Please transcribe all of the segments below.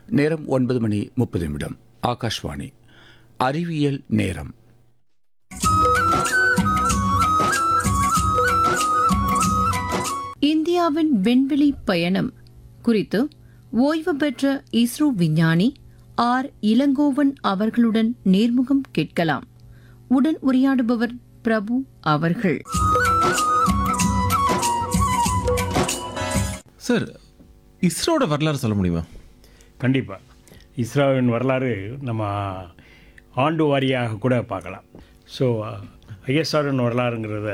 நேரம் ஒன்பது மணி முப்பது நிமிடம் ஆகாஷ்வாணி அறிவியல் நேரம் இந்தியாவின் விண்வெளி பயணம் குறித்து ஓய்வு பெற்ற இஸ்ரோ விஞ்ஞானி ஆர் இளங்கோவன் அவர்களுடன் நேர்முகம் கேட்கலாம் உடன் உரையாடுபவர் பிரபு அவர்கள் சார் இஸ்ரோட வரலாறு சொல்ல முடியுமா கண்டிப்பாக இஸ்ரோவின் வரலாறு நம்ம ஆண்டு வாரியாக கூட பார்க்கலாம் ஸோ ஐஎஸ்ஆரின் வரலாறுங்கிறத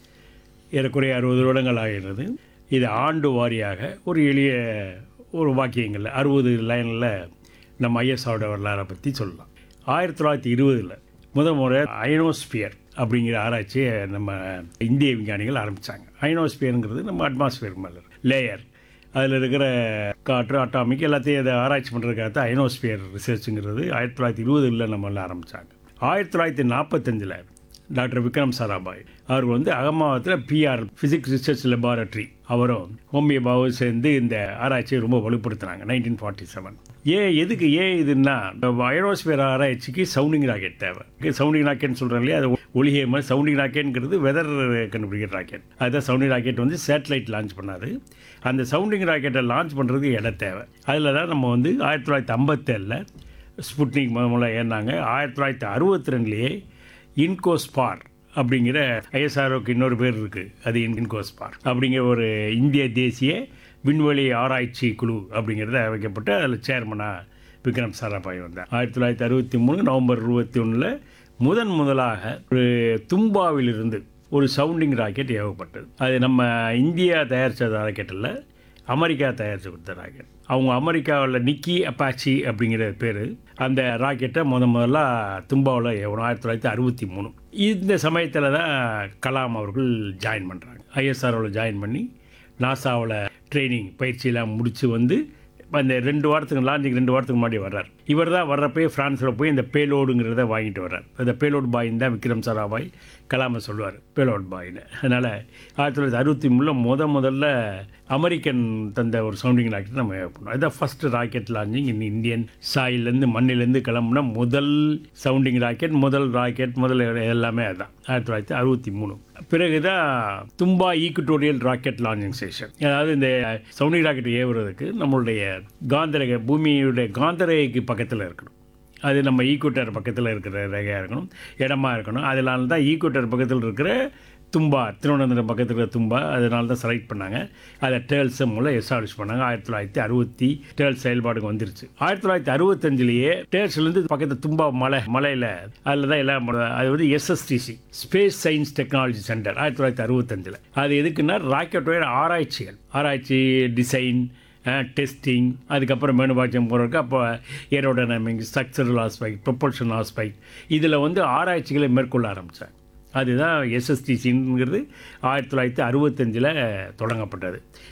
ஏறக்குறைய அறுபது வருடங்கள் ஆகிறது இது ஆண்டு வாரியாக ஒரு எளிய ஒரு வாக்கியங்கள் அறுபது லைனில் நம்ம ஐஎஸ்ஆரோட வரலாறை பற்றி சொல்லலாம் ஆயிரத்தி தொள்ளாயிரத்தி இருபதில் முத முறை அயனோஸ்பியர் அப்படிங்கிற ஆராய்ச்சியை நம்ம இந்திய விஞ்ஞானிகள் ஆரம்பித்தாங்க அயனோஸ்பியருங்கிறது நம்ம அட்மாஸ்பியர் மேலே லேயர் அதில் இருக்கிற காற்று அட்டாமிக் எல்லாத்தையும் அதை ஆராய்ச்சி பண்ணுறதுக்காக தான் அயனோஸ்பியர் ரிசர்ச்சுங்கிறது ஆயிரத்தி தொள்ளாயிரத்தி இருபதுல நம்மளால் ஆரம்பித்தாங்க ஆயிரத்தி தொள்ளாயிரத்தி நாற்பத்தஞ்சில் டாக்டர் விக்ரம் சாராபாய் அவர் வந்து அகமாவத்தில் பிஆர் ஃபிசிக்ஸ் ரிசர்ச் லெபார்ட்டரி அவரும் ஹோமியோபாவும் சேர்ந்து இந்த ஆராய்ச்சியை ரொம்ப வலுப்படுத்தினாங்க நைன்டீன் ஃபார்ட்டி செவன் ஏன் எதுக்கு ஏன் இதுன்னா அயரோஸ்பியர் ஆராய்ச்சிக்கு சவுண்டிங் ராக்கெட் தேவை சவுண்டிங் ராக்கெட்னு சொல்கிறோம் இல்லையா அது ஒளிகை மாதிரி சவுண்டிங் ராக்கெட்ங்கிறது வெதர் கண்டுபிடிக்கிற ராக்கெட் அதுதான் சவுண்டிங் ராக்கெட் வந்து சேட்டலைட் லான்ச் பண்ணாது அந்த சவுண்டிங் ராக்கெட்டை லான்ச் பண்ணுறதுக்கு இடம் தேவை அதில் தான் நம்ம வந்து ஆயிரத்தி தொள்ளாயிரத்தி ஐம்பத்தேழில் ஸ்புட்னிக் முத முதல்ல ஏறினாங்க ஆயிரத்தி தொள்ளாயிரத்தி அறுபத்தி ரெண்டுலேயே இன்கோஸ்பார் அப்படிங்கிற ஐஎஸ்ஆர்ஓக்கு இன்னொரு பேர் இருக்குது அது இன்கோஸ்பார் அப்படிங்கிற ஒரு இந்திய தேசிய விண்வெளி ஆராய்ச்சி குழு அப்படிங்கிறத வைக்கப்பட்டு அதில் சேர்மனாக விக்ரம் சாராபாய் வந்தார் ஆயிரத்தி தொள்ளாயிரத்தி அறுபத்தி மூணு நவம்பர் இருபத்தி ஒன்றில் முதன் முதலாக ஒரு தும்பாவிலிருந்து ஒரு சவுண்டிங் ராக்கெட் ஏவப்பட்டது அது நம்ம இந்தியா தயாரித்த ராக்கெட் இல்லை அமெரிக்கா தயாரித்து கொடுத்த ராக்கெட் அவங்க அமெரிக்காவில் நிக்கி அப்பாச்சி அப்படிங்கிற பேர் அந்த ராக்கெட்டை முத முதல்ல தும்பாவில் ஏவணும் ஆயிரத்தி தொள்ளாயிரத்தி அறுபத்தி மூணு இந்த சமயத்தில் தான் கலாம் அவர்கள் ஜாயின் பண்ணுறாங்க ஐஎஸ்ஆர்ஓவில் ஜாயின் பண்ணி நாசாவில் ட்ரைனிங் பயிற்சியெல்லாம் முடித்து வந்து அந்த ரெண்டு வாரத்துக்கு லான்ச்சுக்கு ரெண்டு வாரத்துக்கு முன்னாடி வர்றார் இவர் தான் வர்றப்பே ஃப்ரான்ஸில் போய் இந்த பேலோடுங்கிறத வாங்கிட்டு வர்றார் அந்த பேலோட் பாயின் தான் விக்ரம் சாராபாய் கலாமை சொல்லுவார் பேலோட் பாயின்னு அதனால் ஆயிரத்தி தொள்ளாயிரத்தி அறுபத்தி மூணில் முத முதல்ல அமெரிக்கன் தந்த ஒரு சவுண்டிங் ராக்கெட் நம்ம பண்ணோம் இதுதான் first rocket launching in Indian சாயிலேருந்து மண்ணிலேருந்து கிளம்புன முதல் சவுண்டிங் ராக்கெட் முதல் ராக்கெட் முதல் எல்லாமே அதுதான் ஆயிரத்தி தொள்ளாயிரத்தி அறுபத்தி மூணு பிறகு தான் Thumba equatorial rocket launching station அதாவது இந்த சவுண்டிங் ராக்கெட் ஏவுறதுக்கு நம்மளுடைய காந்தரக பூமியுடைய காந்தரேகைக்கு பக்கத்தில் இருக்கணும் அது நம்ம ஈக்குவட்டர் பக்கத்தில் இருக்கிற ரேகையாக இருக்கணும் இடமா இருக்கணும் அதனால தான் ஈக்குவட்டர் பக்கத்தில் இருக்கிற தும்பா திருவனந்தபுரம் பக்கத்தில் இருக்கிற தும்பா அதனால தான் செலக்ட் பண்ணாங்க அதை டேர்ல்ஸை மூலம் எஸ்டாப்ளிஷ் பண்ணாங்க ஆயிரத்தி தொள்ளாயிரத்தி அறுபத்தி டேர்ல்ஸ் செயல்பாடுக்கு வந்துருச்சு ஆயிரத்தி தொள்ளாயிரத்தி அறுபத்தஞ்சிலேயே டேர்ஸ்லேருந்து பக்கத்து தும்பா மலை மலையில் அதில் தான் எல்லாம் பண்ண- அது வந்து SSTC space science technology centre ஆயிரத்தி தொள்ளாயிரத்தி அறுபத்தஞ்சில் அது எதுக்குன்னா ராக்கெட்டோட ஆராய்ச்சிகள் ஆராய்ச்சி டிசைன் டெஸ்டிங் அதுக்கப்புறம் மேனுபாட்சம் போகிறதுக்கு அப்போ aerodynamic structural aspect propulsion aspect இதில் வந்து ஆராய்ச்சிகளை மேற்கொள்ள ஆரம்பித்தாங்க அதுதான் எஸ்எஸ்டிசிங்கிறது ஆயிரத்தி தொள்ளாயிரத்தி அறுபத்தஞ்சில் தொடங்கப்பட்டது